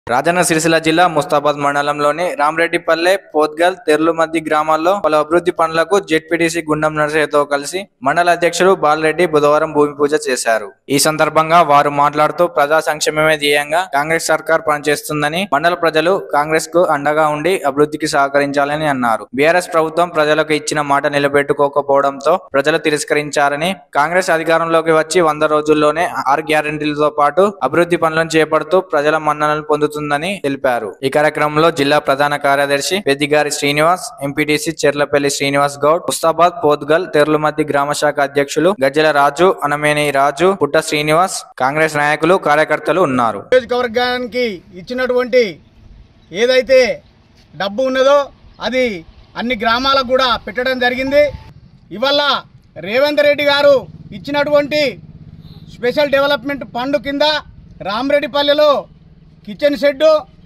రాజన్న సిరిసిల్ల జిల్లా ముస్తాబాద్ మండలంలోని రామరెడ్డిపల్లె పోత్గల్ తెర్లుమద్ది గ్రామాల్లో పలు అభివృద్ధి పనులకు జెడ్పీటీసీ గుండం నరసయ్యతో కలిసి మండల అధ్యక్షుడు బాలరెడ్డి బుధవారం భూమి పూజ చేశారు ఈ సందర్భంగా వారు మాట్లాడుతూ ప్రజా సంక్షేమమే ధ్యేయంగా కాంగ్రెస్ సర్కార్ పనిచేస్తుందని మండల ప్రజలు కాంగ్రెస్ కు అండగా ఉండి అభివృద్ధికి సహకరించాలని అన్నారు బీఆర్ఎస్ ప్రభుత్వం ప్రజలకు ఇచ్చిన మాట నిలబెట్టుకోకపోవడంతో ప్రజలు తిరస్కరించారని కాంగ్రెస్ అధికారంలోకి వచ్చి వంద రోజుల్లోనే ఆరు గ్యారంటీలతో పాటు అభివృద్ధి పనులను చేపడుతూ ప్రజల మన్ననలు పొందుతుందని తెలిపారు ఈ కార్యక్రమంలో జిల్లా ప్రధాన కార్యదర్శి పెద్దిగారి శ్రీనివాస్ ఎంపీటీసీ చెర్లపల్లి శ్రీనివాస్ గౌడ్ ముస్తాబాద్ పోద్గల్ తెర్లుమద్ది గ్రామ శాఖ అధ్యక్షులు గజ్జల రాజు అనమేని రాజు పుట్ట శ్రీనివాస్ కాంగ్రెస్ నాయకులు కార్యకర్తలు ఉన్నారు నియోజకవర్గానికి ఇచ్చినటువంటి ఏదైతే డబ్బు ఉన్నదో అది అన్ని గ్రామాలకు కూడా పెట్టడం జరిగింది ఇవల్ల రేవంత్ రెడ్డి గారు ఇచ్చినటువంటి స్పెషల్ డెవలప్మెంట్ ఫండ్ కింద రామరెడ్డిపల్లెలో కిచెన్ షెడ్డు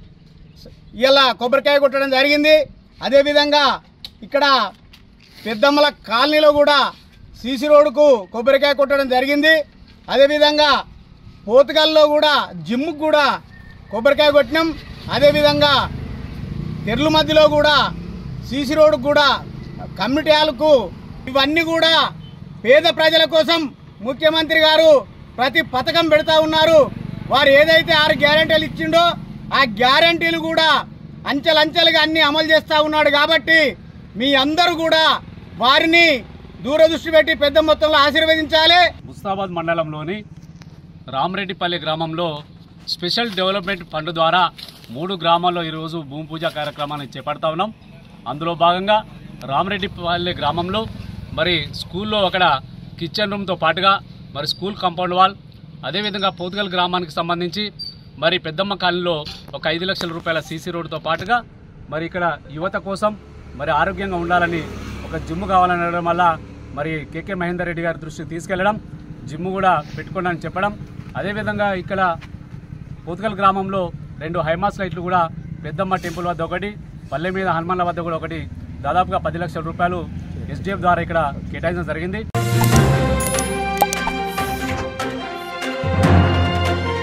ఇలా కొబ్బరికాయ కొట్టడం జరిగింది అదేవిధంగా ఇక్కడ పెద్దమ్మల కాలనీలో కూడా సీసీ రోడ్డుకు కొబ్బరికాయ కొట్టడం జరిగింది అదేవిధంగా పోతుగల్లో కూడా జిమ్కి కూడా కొబ్బరికాయ కొట్టినాం అదేవిధంగా తెర్ల మధ్యలో కూడా సీసీ రోడ్డుకు కూడా కమ్యూనిటీ హాల్కు ఇవన్నీ కూడా పేద ప్రజల కోసం ముఖ్యమంత్రి గారు ప్రతి పథకం పెడతా ఉన్నారు వారు ఏదైతే ఆరు గ్యారంటీలు ఇచ్చిండో ఆ గ్యారంటీలు కూడా అంచెలంచెలుగా అన్ని అమలు చేస్తూ ఉన్నాడు కాబట్టి మీ అందరూ కూడా వారిని దూరదృష్టి పెట్టి పెద్ద మొత్తంలో ఆశీర్వదించాలి ముస్తాబాద్ మండలంలోని రామరెడ్డిపల్లి గ్రామంలో స్పెషల్ డెవలప్మెంట్ ఫండ్ ద్వారా మూడు గ్రామాల్లో ఈరోజు భూమి పూజ కార్యక్రమాన్ని చేపడతా ఉన్నాం అందులో భాగంగా రామరెడ్డిపల్లి గ్రామంలో మరి స్కూల్లో అక్కడ కిచెన్ రూమ్తో పాటుగా మరి స్కూల్ కాంపౌండ్ వాల్ అదేవిధంగా పోతుగల్ గ్రామానికి సంబంధించి మరి పెద్దమ్మ కాలనీలో ఒక ఐదు లక్షల రూపాయల సీసీ రోడ్డుతో పాటుగా మరి ఇక్కడ యువత కోసం మరి ఆరోగ్యంగా ఉండాలని ఒక జిమ్ కావాలనడం వల్ల మరి కేకే మహేందర్ రెడ్డి గారి దృష్టికి తీసుకెళ్లడం జిమ్ కూడా పెట్టుకోండి అని చెప్పడం అదేవిధంగా ఇక్కడ పోతుగల్ గ్రామంలో రెండు హైమాస్ లైట్లు కూడా పెద్దమ్మ టెంపుల్ వద్ద ఒకటి పల్లె మీద హనుమాన్ల వద్ద కూడా ఒకటి దాదాపుగా పది లక్షల రూపాయలు ఎస్డిఎఫ్ ద్వారా ఇక్కడ కేటాయించడం జరిగింది